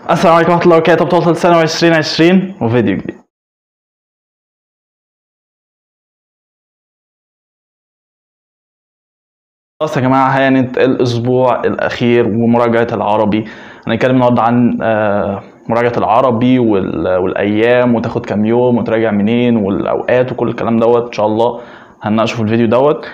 السلام عليكم ورحمة الله وبركاته بطولة السنة 2020 وفيديو جديد خلاص يا جماعة هانت الأسبوع الأخير ومراجعة العربي هنتكلم النهاردة عن آه، مراجعة العربي وال- والأيام وتاخد كام يوم وتراجع منين والأوقات وكل الكلام دوت إن شاء الله هنناقشه في الفيديو دوت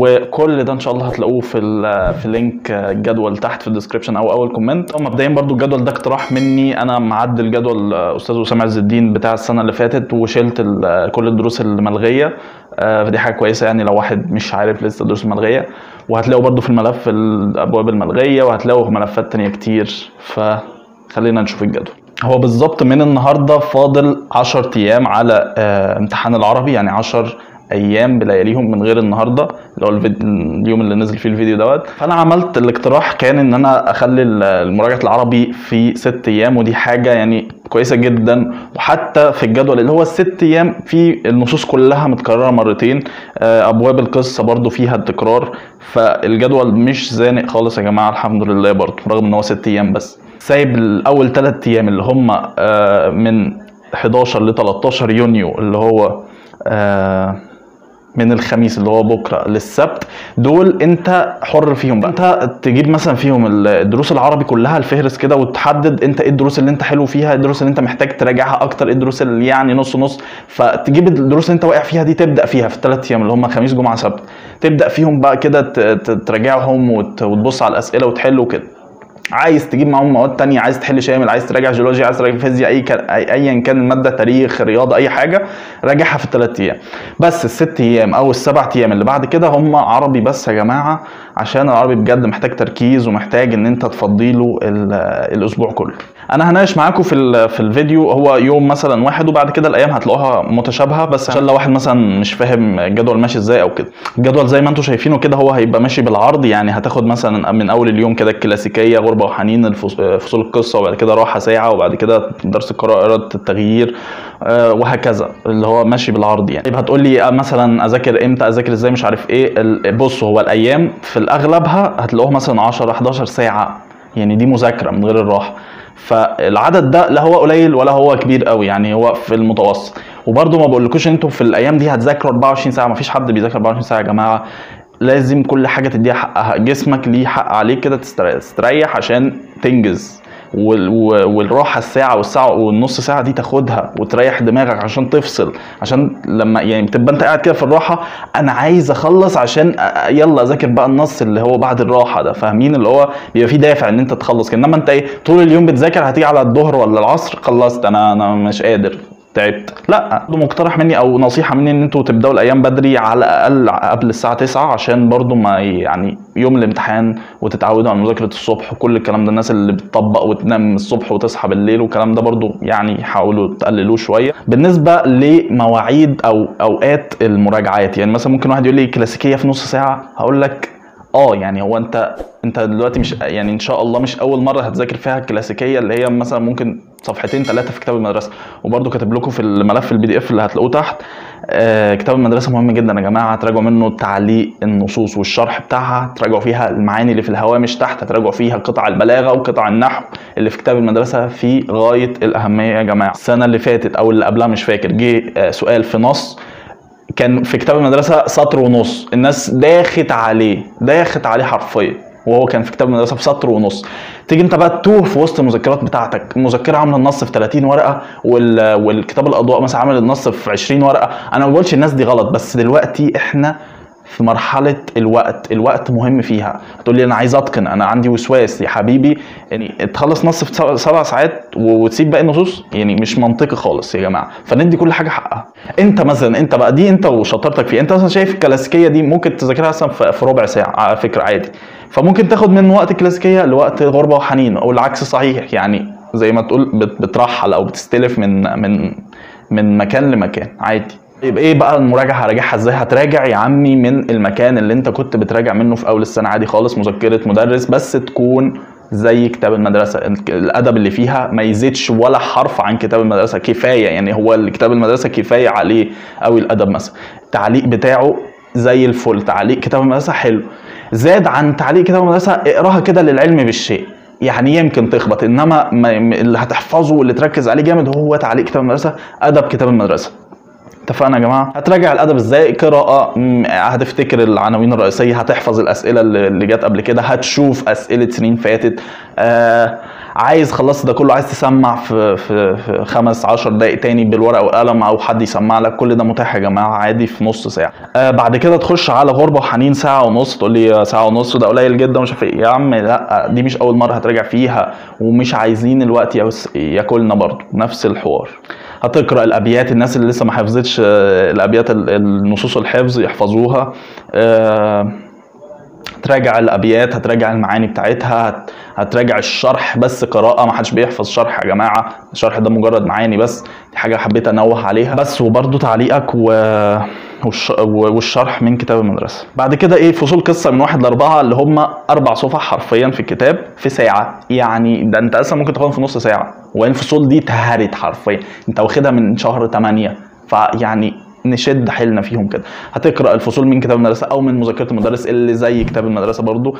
وكل ده ان شاء الله هتلاقوه في ال في لينك الجدول تحت في الديسكربشن او اول كومنت مبدئيا برضو الجدول ده اقتراح مني انا معدل جدول استاذ اسامه عز الدين بتاع السنه اللي فاتت وشلت ال- كل الدروس الملغيه آه، فدي حاجه كويسه يعني لو واحد مش عارف لسه الدروس الملغيه وهتلاقوا برضو في الملف الابواب الملغيه وهتلاقوا ملفات تانية كتير فخلينا نشوف الجدول هو بالظبط من النهارده فاضل 10 ايام على آه، امتحان العربي يعني 10 ايام بلياليهم من غير النهارده اللي هو الفيديو اليوم اللي نزل فيه الفيديو دوت فانا عملت الاقتراح كان ان انا اخلي ال- مراجعه العربي في ست ايام ودي حاجه يعني كويسه جدا وحتى في الجدول اللي هو الست ايام في النصوص كلها متكرره مرتين آه، ابواب القصه برضو فيها التكرار فالجدول مش زانق خالص يا جماعه الحمد لله برضو رغم ان هو ست ايام بس سايب الاول ثلاث ايام اللي هم آه، من 11 ل 13 يونيو اللي هو آه، من الخميس اللي هو بكره للسبت دول انت حر فيهم بقى انت تجيب مثلا فيهم الدروس العربي كلها الفهرس كده وتحدد انت ايه الدروس اللي انت حلو فيها ايه الدروس اللي انت محتاج تراجعها اكتر ايه الدروس اللي يعني نص نص فتجيب الدروس اللي انت واقع فيها دي تبدا فيها في الثلاث ايام اللي هم خميس جمعه سبت تبدا فيهم بقى كده ت- ت- تراجعهم وت- وتبص على الاسئله وتحل وكده عايز تجيب معاهم مواد تانية عايز تحل شامل عايز تراجع جيولوجيا عايز تراجع فيزياء اي كان أي- ايا كان الماده تاريخ رياضه اي حاجه راجعها في الثلاث ايام بس الست ايام او السبع ايام اللي بعد كده هم عربي بس يا جماعه عشان العربي بجد محتاج تركيز ومحتاج ان انت تفضي له ال- الاسبوع كله انا هناقش معاكم في ال- في الفيديو هو يوم مثلا واحد وبعد كده الايام هتلاقوها متشابهه بس عشان لو واحد مثلا مش فاهم الجدول ماشي ازاي او كده الجدول زي ما انتم شايفينه كده هو هيبقى ماشي بالعرض يعني هتاخد مثلا من اول اليوم كده الكلاسيكيه غربه وحنين الفص- فصول القصه وبعد كده راحه ساعه وبعد كده درس القراءه اراده التغيير آه، وهكذا اللي هو ماشي بالعرض يعني طيب هتقول لي آه، مثلا اذاكر امتى اذاكر ازاي مش عارف ايه ال- بص هو الايام في الاغلبها هتلاقوها مثلا 10 11 ساعه يعني دي مذاكره من غير الراحه فالعدد ده لا هو قليل ولا هو كبير قوي يعني هو في المتوسط وبرده ما بقولكوش انتوا في الايام دي هتذاكروا 24 ساعه ما فيش حد بيذاكر 24 ساعه يا جماعه لازم كل حاجه تديها حقها جسمك ليه حق عليك كده تستريح, تستريح عشان تنجز وال- و- والراحه الساعه والساعه والنص ساعه دي تاخدها وتريح دماغك عشان تفصل عشان لما يعني بتبقى انت قاعد كده في الراحه انا عايز اخلص عشان أ- يلا اذاكر بقى النص اللي هو بعد الراحه ده فاهمين اللي هو بيبقى فيه دافع ان انت تخلص كده. انما انت ايه طول اليوم بتذاكر هتيجي على الظهر ولا العصر خلصت انا انا مش قادر تعبت لا ده مقترح مني او نصيحه مني ان انتوا تبداوا الايام بدري على الاقل قبل الساعه 9 عشان برضو ما ي- يعني يوم الامتحان وتتعودوا على مذاكره الصبح وكل الكلام ده الناس اللي بتطبق وتنام الصبح وتصحى بالليل والكلام ده برضو يعني حاولوا تقللوه شويه بالنسبه لمواعيد او اوقات المراجعات يعني مثلا ممكن واحد يقول لي كلاسيكيه في نص ساعه هقول لك اه يعني هو انت انت دلوقتي مش يعني ان شاء الله مش اول مره هتذاكر فيها الكلاسيكيه اللي هي مثلا ممكن صفحتين ثلاثه في كتاب المدرسه وبرده كاتب لكم في الملف البي دي اف اللي هتلاقوه تحت آه كتاب المدرسه مهم جدا يا جماعه هتراجعوا منه تعليق النصوص والشرح بتاعها هتراجعوا فيها المعاني اللي في الهوامش تحت هتراجعوا فيها قطع البلاغه وقطع النحو اللي في كتاب المدرسه في غايه الاهميه يا جماعه السنه اللي فاتت او اللي قبلها مش فاكر جه آه سؤال في نص كان في كتاب المدرسه سطر ونص الناس داخت عليه داخت عليه حرفيا وهو كان في كتاب المدرسه في سطر ونص تيجي انت بقى تتوه في وسط المذكرات بتاعتك المذكره عامله النص في 30 ورقه وال... والكتاب الاضواء مثلا عامل النص في 20 ورقه انا ما بقولش الناس دي غلط بس دلوقتي احنا في مرحلة الوقت، الوقت مهم فيها، هتقول لي أنا عايز أتقن، أنا عندي وسواس يا حبيبي، يعني تخلص نص في سبع- سبع ساعات وتسيب باقي النصوص، يعني مش منطقي خالص يا جماعة، فندي كل حاجة حقها. أنت مثلا أنت بقى دي أنت وشطارتك فيه، أنت مثلا شايف الكلاسيكية دي ممكن تذاكرها مثلا في في ربع ساعة على فكرة عادي، فممكن تاخد من وقت الكلاسيكية لوقت غربة وحنين، أو العكس صحيح، يعني زي ما تقول بت- بترحل أو بتستلف من من من مكان لمكان عادي. يبقى ايه بقى المراجعه هراجعها ازاي هتراجع يا عمي من المكان اللي انت كنت بتراجع منه في اول السنه عادي خالص مذكره مدرس بس تكون زي كتاب المدرسه الادب اللي فيها ما يزيدش ولا حرف عن كتاب المدرسه كفايه يعني هو كتاب المدرسه كفايه عليه قوي الادب مثلا التعليق بتاعه زي الفل تعليق كتاب المدرسه حلو زاد عن تعليق كتاب المدرسه اقراها كده للعلم بالشيء يعني يمكن تخبط انما ما اللي هتحفظه واللي تركز عليه جامد هو تعليق كتاب المدرسه ادب كتاب المدرسه اتفقنا يا جماعه هتراجع الادب ازاي قراءه مم، هتفتكر العناوين الرئيسيه هتحفظ الاسئله اللي اللي جت قبل كده هتشوف اسئله سنين فاتت آه عايز خلصت ده كله عايز تسمع في في, في خمس عشر دقائق تاني بالورقه والقلم او حد يسمع لك كل ده متاح يا جماعه عادي في نص ساعه آه بعد كده تخش على غربه وحنين ساعه ونص تقول لي ساعه ونص ده قليل جدا ومش عارف ايه يا عم لا دي مش اول مره هتراجع فيها ومش عايزين الوقت يس- ياكلنا برضه نفس الحوار هتقرا الابيات الناس اللي لسه ما حفظتش آه، الابيات ال- النصوص الحفظ يحفظوها آه، هتراجع الابيات هتراجع المعاني بتاعتها هت... هتراجع الشرح بس قراءه ما حدش بيحفظ شرح يا جماعه الشرح ده مجرد معاني بس دي حاجه حبيت انوه عليها بس وبرده تعليقك و... والش... والشرح من كتاب المدرسه بعد كده ايه فصول قصه من واحد لاربعه اللي هم اربع صفح حرفيا في الكتاب في ساعه يعني ده انت اصلا ممكن تاخدهم في نص ساعه وين الفصول دي اتهرت حرفيا انت واخدها من شهر 8 فيعني نشد حيلنا فيهم كده هتقرا الفصول من كتاب المدرسه او من مذكره المدرس اللي زي كتاب المدرسه برضو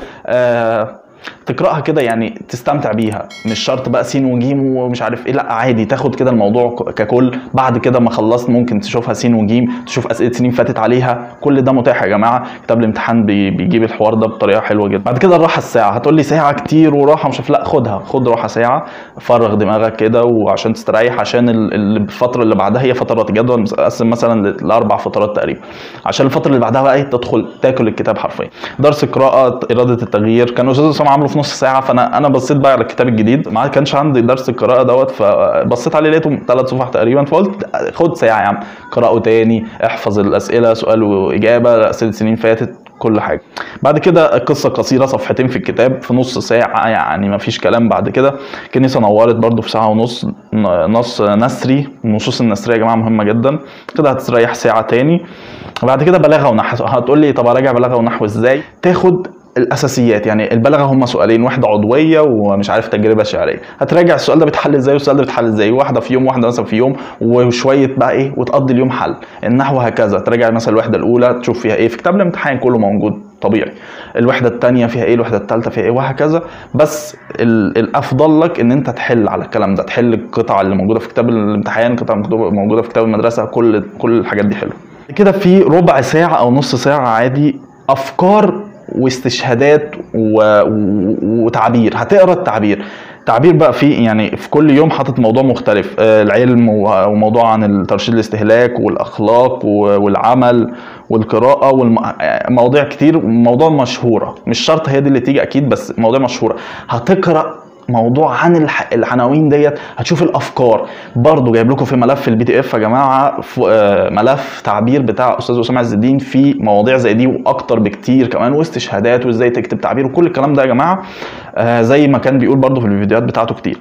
آه تقراها كده يعني تستمتع بيها مش شرط بقى سين وجيم ومش عارف ايه لا عادي تاخد كده الموضوع ك- ككل بعد كده ما خلصت ممكن تشوفها سين وجيم تشوف اسئله سنين فاتت عليها كل ده متاح يا جماعه كتاب الامتحان بي- بيجيب الحوار ده بطريقه حلوه جدا بعد كده الراحه الساعه هتقول لي ساعه كتير وراحه مش عارف لا خدها خد راحه ساعه فرغ دماغك كده وعشان تستريح عشان ال- ال- الفتره اللي بعدها هي فترات جدول مقسم مثلا ل- لاربع فترات تقريبا عشان الفتره اللي بعدها بقى ايه تدخل تاكل الكتاب حرفيا درس قراءه اراده التغيير كان استاذ اسامه عامله في نص ساعه فانا انا بصيت بقى على الكتاب الجديد ما كانش عندي درس القراءه دوت فبصيت عليه لقيته ثلاث صفح تقريبا فقلت خد ساعه يا عم قرأه تاني احفظ الاسئله سؤال واجابه اسئله سنين فاتت كل حاجه بعد كده القصه قصيره صفحتين في الكتاب في نص ساعه يعني ما فيش كلام بعد كده كنيسه نورت برضو في ساعه ونص ن- نص نثري النصوص النثريه يا جماعه مهمه جدا كده هتستريح ساعه تاني بعد كده بلاغه ونحو هتقول لي طب اراجع بلاغه ونحو ازاي تاخد الاساسيات يعني البلاغه هم سؤالين واحده عضويه ومش عارف تجربه شعريه هتراجع السؤال ده بيتحل ازاي والسؤال ده بيتحل ازاي واحده في يوم واحده مثلا في يوم وشويه بقى ايه وتقضي اليوم حل النحو هكذا تراجع مثلا الوحده الاولى تشوف فيها ايه في كتاب الامتحان كله موجود طبيعي الوحده الثانيه فيها ايه الوحده الثالثه فيها ايه وهكذا بس ال- الافضل لك ان انت تحل على الكلام ده تحل القطع اللي موجوده في كتاب الامتحان قطع موجوده في كتاب المدرسه كل كل الحاجات دي حلوه كده في ربع ساعه او نص ساعه عادي افكار واستشهادات و... و... وتعبير هتقرا التعبير تعبير بقى فيه يعني في كل يوم حاطط موضوع مختلف آه، العلم و- وموضوع عن الترشيد الاستهلاك والاخلاق و- والعمل والقراءه والمواضيع كتير موضوع مشهوره مش شرط هي دي اللي تيجي اكيد بس مواضيع مشهوره هتقرا موضوع عن الح... العناوين ديت هتشوف الافكار برضو جايب لكم في ملف البي دي اف يا جماعه ف... آه، ملف تعبير بتاع استاذ اسامه عز الدين في مواضيع زي دي واكتر بكتير كمان واستشهادات وازاي تكتب تعبير وكل الكلام ده يا جماعه آه، زي ما كان بيقول برضو في الفيديوهات بتاعته كتير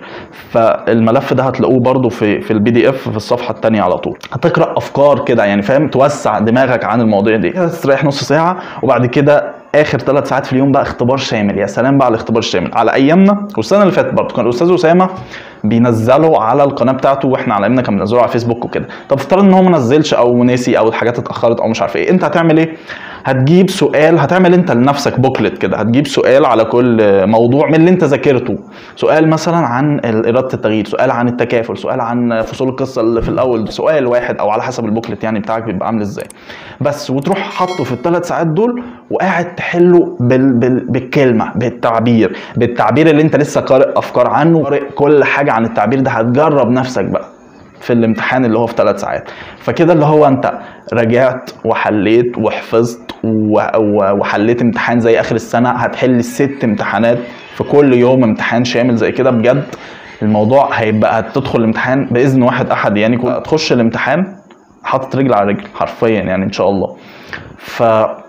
فالملف ده هتلاقوه برضو في في البي دي اف في الصفحه الثانيه على طول هتقرا افكار كده يعني فاهم توسع دماغك عن المواضيع دي هتستريح نص ساعه وبعد كده اخر ثلاث ساعات في اليوم بقى اختبار شامل يا سلام بقى على الاختبار الشامل على ايامنا والسنه اللي فاتت برضه كان الاستاذ اسامه بينزله على القناه بتاعته واحنا على ايامنا كان بينزله على فيسبوك وكده طب افترض ان هو ما نزلش او نسي او الحاجات اتاخرت او مش عارف ايه انت هتعمل ايه هتجيب سؤال هتعمل انت لنفسك بوكلت كده هتجيب سؤال على كل موضوع من اللي انت ذاكرته سؤال مثلا عن اراده التغيير سؤال عن التكافل سؤال عن فصول القصه اللي في الاول سؤال واحد او على حسب البوكلت يعني بتاعك بيبقى عامل ازاي بس وتروح حاطه في الثلاث ساعات دول وقاعد تحله بال... بال... بالكلمه بالتعبير بالتعبير اللي انت لسه قارئ افكار عنه قارئ كل حاجه عن التعبير ده هتجرب نفسك بقى في الامتحان اللي هو في ثلاث ساعات فكده اللي هو انت رجعت وحليت وحفظت و... و... وحليت امتحان زي اخر السنه هتحل الست امتحانات في كل يوم امتحان شامل زي كده بجد الموضوع هيبقى هتدخل الامتحان باذن واحد احد يعني تخش الامتحان حاطط رجل على رجل حرفيا يعني ان شاء الله ف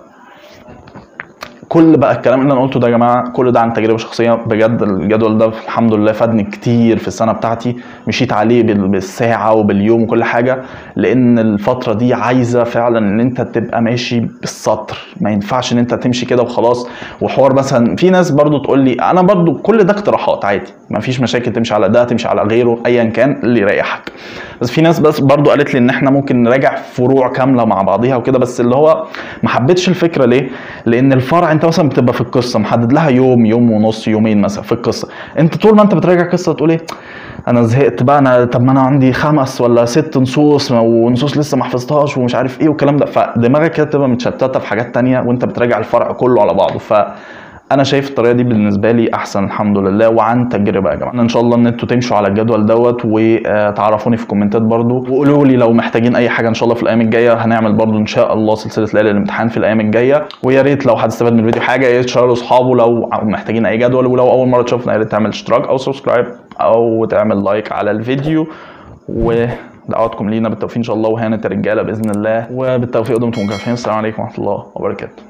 كل بقى الكلام اللي انا قلته ده يا جماعه كل ده عن تجربه شخصيه بجد الجدول ده الحمد لله فادني كتير في السنه بتاعتي مشيت عليه بال- بالساعه وباليوم وكل حاجه لان الفتره دي عايزه فعلا ان انت تبقى ماشي بالسطر ما ينفعش ان انت تمشي كده وخلاص وحوار مثلا في ناس برضو تقول لي انا برضو كل ده اقتراحات عادي ما فيش مشاكل تمشي على ده تمشي على غيره ايا كان اللي يريحك بس في ناس بس برضو قالت لي ان احنا ممكن نراجع فروع كامله مع بعضيها وكده بس اللي هو ما حبيتش الفكره ليه لان الفرع انت انت مثلا بتبقى في القصه محدد لها يوم يوم ونص يومين مثلا في القصه انت طول ما انت بتراجع قصه تقول ايه انا زهقت بقى انا طب ما انا عندي خمس ولا ست نصوص ونصوص لسه ما حفظتهاش ومش عارف ايه والكلام ده فدماغك كده تبقى متشتته في حاجات تانية وانت بتراجع الفرع كله على بعضه ف انا شايف الطريقه دي بالنسبه لي احسن الحمد لله وعن تجربه يا جماعه ان شاء الله ان انتوا تمشوا على الجدول دوت وتعرفوني في الكومنتات برضو وقولوا لي لو محتاجين اي حاجه ان شاء الله في الايام الجايه هنعمل برضو ان شاء الله سلسله ليالي الامتحان في الايام الجايه ويا ريت لو حد استفاد من الفيديو حاجه يا ريت تشيروا لاصحابه لو محتاجين اي جدول ولو اول مره تشوفنا يا ريت تعمل اشتراك او سبسكرايب او تعمل لايك على الفيديو و دعواتكم لينا بالتوفيق ان شاء الله وهانت الرجاله باذن الله وبالتوفيق دمتم مكافحين السلام عليكم ورحمه الله وبركاته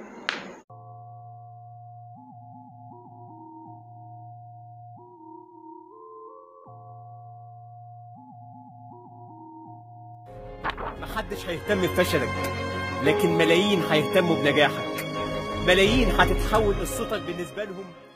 محدش هيهتم بفشلك لكن ملايين هيهتموا بنجاحك ملايين هتتحول قصتك بالنسبة لهم